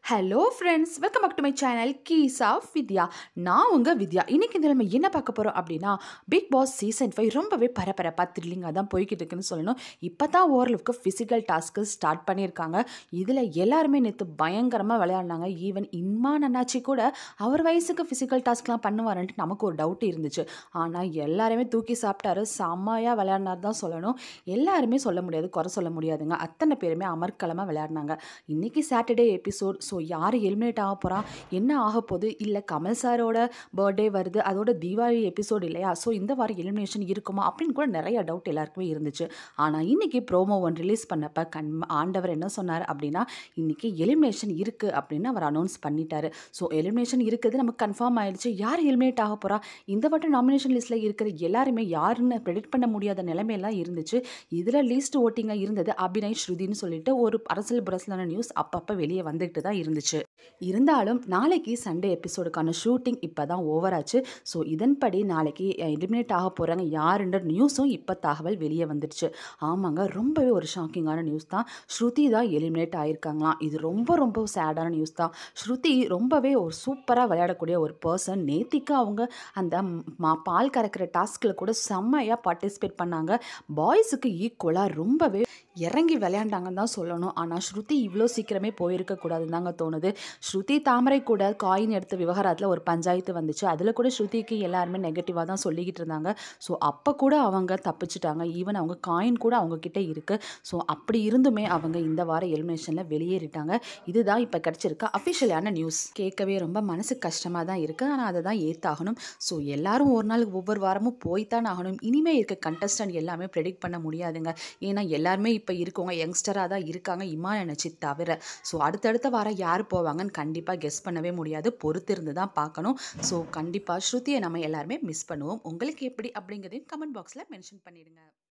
hello friends welcome back to my channel keys of Vidya நான் உங்கள் வித்யா இன்னைக்கு இந்த நம்ம என்ன பார்க்க போகிறோம் அப்படின்னா பிக் பாஸ் சீசன் ஃபைவ் ரொம்பவே பரபரப்பாக த்ரில்லிங்காக தான் போய்கிட்டு இருக்குன்னு சொல்லணும் இப்போ தான் ஓரளவுக்கு ஃபிசிக்கல் டாஸ்க்கு ஸ்டார்ட் பண்ணியிருக்காங்க இதில் எல்லாருமே நேற்று பயங்கரமாக விளையாடினாங்க ஈவன் இன்மான் அண்ணாச்சி கூட அவர் வயசுக்கு ஃபிசிக்கல் டாஸ்க்லாம் பண்ணுவாருன்ட்டு நமக்கு ஒரு டவுட் இருந்துச்சு ஆனால் எல்லாருமே தூக்கி சாப்பிட்டாரு செம்மையாக விளையாடினார் தான் சொல்லணும் எல்லாருமே சொல்ல முடியாது குறை சொல்ல முடியாதுங்க அத்தனை பேருமே அமர்க்கலமாக விளையாடினாங்க இன்னைக்கு சாட்டர்டே எபிசோட் ஸோ யார் எலிமினேட் ஆக போகிறா என்ன ஆக போகுது இல்லை கமல் சாரோட பர்த்டே வருது அதோட தீபாவளி எபிசோட் இல்லையா ஸோ இந்த வாரம் எலிமினேஷன் இருக்குமா அப்படின்னு கூட நிறைய டவுட் எல்லாருக்குமே இருந்துச்சு ஆனால் இன்னைக்கு ப்ரோமோ ஒன் ரிலீஸ் பண்ணப்ப கண் ஆண்டவர் என்ன சொன்னார் அப்படின்னா இன்னைக்கு எலிமினேஷன் இருக்குது அப்படின்னு அவர் அனௌன்ஸ் பண்ணிட்டாரு ஸோ எலிமினேஷன் இருக்குது நமக்கு கன்ஃபார்ம் ஆயிடுச்சு யார் எலிமினேட் ஆக போகிறா இந்த வட்டம் நாமினேஷன் லிஸ்ட்டில் இருக்கிற எல்லாருமே யாருன்னு ப்ரெடிக்ட் பண்ண முடியாத நிலைமையெல்லாம் இருந்துச்சு இதில் லீஸ்ட் ஓட்டிங்காக இருந்தது அபிநய் ஸ்ருதின்னு சொல்லிட்டு ஒரு அரசியல் புரசலான நியூஸ் அப்பப்போ வெளியே வந்துக்கிட்டு தான் இருந்துச்சு இருந்தாலும் நாளைக்கு சண்டே எபிசோடுக்கான ஷூட்டிங் இப்போ தான் ஓவர் ஆச்சு ஸோ இதன்படி நாளைக்கு எலிமினேட் ஆக போகிறாங்க யாருன்ற நியூஸும் இப்போ தகவல் வெளியே வந்துடுச்சு ஆமாங்க ரொம்பவே ஒரு ஷாக்கிங்கான நியூஸ் தான் ஸ்ருதி தான் எலிமினேட் ஆயிருக்காங்களாம் இது ரொம்ப ரொம்ப சேடான நியூஸ் தான் ஸ்ருதி ரொம்பவே ஒரு சூப்பராக விளையாடக்கூடிய ஒரு பர்சன் நேத்திக்கு அவங்க அந்த மா பால் கறக்கிற டாஸ்கில் கூட செம்மையாக பார்ட்டிசிபேட் பண்ணாங்க பாய்ஸுக்கு ஈக்குவலாக ரொம்பவே இறங்கி விளையாண்டாங்கன்னு தான் சொல்லணும் ஆனால் ஸ்ருதி இவ்வளோ சீக்கிரமே போயிருக்கக்கூடாதுன்னு தாங்க தோணுது ஸ்ருதி தாமரை கூட காயின் எடுத்த விவகாரத்தில் ஒரு பஞ்சாயத்து வந்துச்சு அதில் கூட ஸ்ருதிக்கு எல்லாருமே நெகட்டிவாக தான் சொல்லிக்கிட்டு இருந்தாங்க ஸோ அப்போ கூட அவங்க தப்பிச்சிட்டாங்க ஈவன் அவங்க காயின் கூட அவங்கக்கிட்ட இருக்குது ஸோ அப்படி இருந்துமே அவங்க இந்த வார எலிமினேஷனில் வெளியேறிட்டாங்க இதுதான் இப்போ கிடச்சிருக்க அஃபிஷியலான நியூஸ் கேட்கவே ரொம்ப மனசு கஷ்டமாக தான் இருக்குது ஆனால் அதை தான் ஏற்றாகணும் ஸோ எல்லாரும் ஒரு நாள் ஒவ்வொரு வாரமும் போய்த்தான் ஆகணும் இனிமேல் இருக்க கண்டஸ்டன்ட் எல்லாமே ப்ரெடிக்ட் பண்ண முடியாதுங்க ஏன்னா எல்லாருமே இப்போ இருக்கவங்க யங்ஸ்டராக தான் இருக்காங்க இமா நினச்சி தவிர ஸோ அடுத்தடுத்த வாரம் யார் போவாங்கன்னு கண்டிப்பாக கெஸ் பண்ணவே முடியாது பொறுத்து இருந்து தான் பார்க்கணும் ஸோ கண்டிப்பாக ஸ்ருதியை நம்ம எல்லாருமே மிஸ் பண்ணுவோம் உங்களுக்கு எப்படி அப்படிங்கிறதையும் கமெண்ட் பாக்ஸில் மென்ஷன் பண்ணிடுங்க